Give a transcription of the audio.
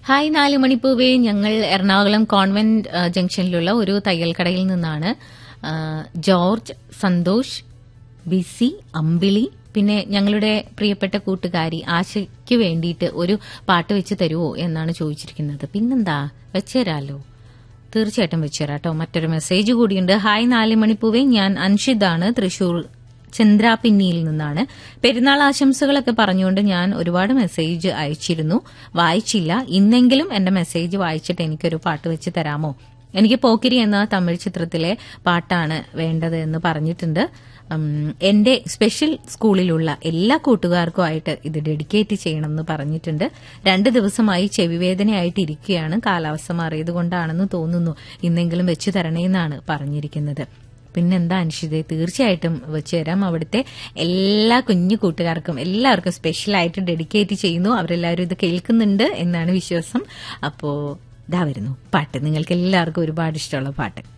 hi നാല് മണിപ്പൂവേ ഞങ്ങൾ Ernakulam convent ആ, ജംഗ്ഷനിലുള്ള ഒരു തയ്യൽ കടയിൽ നിന്നാണ് ആ, ജോർജ് സന്തോഷ് ബിസി അമ്പിളി പിന്നെ ഞങ്ങളുടെ പ്രിയപ്പെട്ട കൂട്ടുകാരി ആശയ്ക്ക് വേണ്ടിയിട്ട് ഒരു പാട്ട് വെച്ച് തരുമോ എന്നാണ് ചോദിച്ചിരിക്കുന്നത് പിന്നെന്താ വെച്ചുതരാലോ തീർച്ചയായിട്ടും വെച്ചുതരാട്ടോ മറ്റൊരു മെസ്സേജ് കൂടിയുണ്ട് ഹായ് നാല് മണിപ്പൂവേ ഞാൻ അൻഷിദാണ് തൃശൂർ ചന്ദ്രാപിന്നിയിൽ നിന്നാണ് പെരുന്നാൾ ആശംസകളൊക്കെ പറഞ്ഞുകൊണ്ട് ഞാൻ ഒരുപാട് മെസ്സേജ് അയച്ചിരുന്നു വായിച്ചില്ല ഇന്നെങ്കിലും എന്റെ മെസ്സേജ് വായിച്ചിട്ട് എനിക്കൊരു പാട്ട് വെച്ച് തരാമോ എനിക്ക് പോക്കിരി എന്ന തമിഴ് ചിത്രത്തിലെ പാട്ടാണ് വേണ്ടത് എന്ന് പറഞ്ഞിട്ടുണ്ട് ഉം, എന്റെ സ്പെഷ്യൽ സ്കൂളിലുള്ള എല്ലാ കൂട്ടുകാർക്കുമായിട്ട് ഇത് ഡെഡിക്കേറ്റ് ചെയ്യണം എന്ന് പറഞ്ഞിട്ടുണ്ട് രണ്ട് ദിവസമായി ചെവിവേദനയായിട്ട് ഇരിക്കുകയാണ് കാലാവസ്ഥ മാറിയത് കൊണ്ടാണെന്ന് തോന്നുന്നു ഇന്നെങ്കിലും വെച്ച് തരണേന്നാണ് പറഞ്ഞിരിക്കുന്നത് പിന്നെന്താ അനിഷിതേ തീർച്ചയായിട്ടും വെച്ച് തരാം അവിടുത്തെ എല്ലാ കുഞ്ഞു കൂട്ടുകാർക്കും എല്ലാവർക്കും സ്പെഷ്യലായിട്ട് ഡെഡിക്കേറ്റ് ചെയ്യുന്നു അവരെല്ലാവരും ഇത് കേൾക്കുന്നുണ്ട് എന്നാണ് വിശ്വാസം അപ്പോ ഇതാ വരുന്നു പാട്ട് നിങ്ങൾക്ക് എല്ലാവർക്കും ഒരുപാട് ഇഷ്ടമുള്ള പാട്ട്